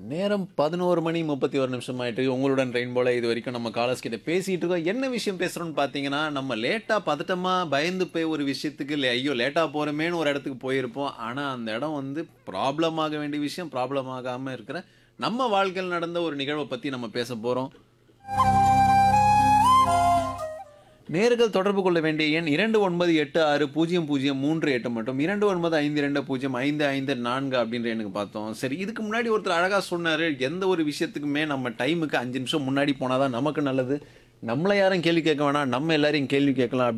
நேரம் பதினோரு மணி முப்பத்தி ஒரு நிமிஷம் ஆயிட்டு உங்களுடன் ரெயின்போல இது வரைக்கும் நம்ம காலர்ஸ் கிட்ட பேசிட்டு இருக்கோம் என்ன விஷயம் பேசுறோம்னு பார்த்தீங்கன்னா நம்ம லேட்டா பதட்டமா பயந்து போய் ஒரு விஷயத்துக்கு இல்லை ஐயோ லேட்டா போறோமேன்னு ஒரு இடத்துக்கு போயிருப்போம் ஆனா அந்த இடம் வந்து ப்ராப்ளம் ஆக வேண்டிய விஷயம் ப்ராப்ளம் ஆகாம இருக்கிற நம்ம வாழ்க்கையில் நடந்த ஒரு நிகழ்வை பத்தி நம்ம பேச போறோம் நேர்கள் தொடர்பு கொள்ள வேண்டிய எண் இரண்டு ஒன்பது எட்டு ஆறு பூஜ்ஜியம் பூஜ்ஜியம் மூன்று எட்டு மட்டும் இரண்டு ஒன்பது ஐந்து ரெண்டு பூஜ்ஜியம் ஐந்து ஐந்து நான்கு அப்படின்ற எண்ணுக்கு பார்த்தோம் சரி இதுக்கு முன்னாடி ஒருத்தர் அழகாக சொன்னார் எந்த ஒரு விஷயத்துக்குமே நம்ம டைமுக்கு அஞ்சு நிமிஷம் முன்னாடி போனால் தான் நமக்கு நல்லது நம்மளை யாரும் கேள்வி கேட்க வேணாம் நம்ம எல்லாரையும் கேள்வி கேட்கலாம்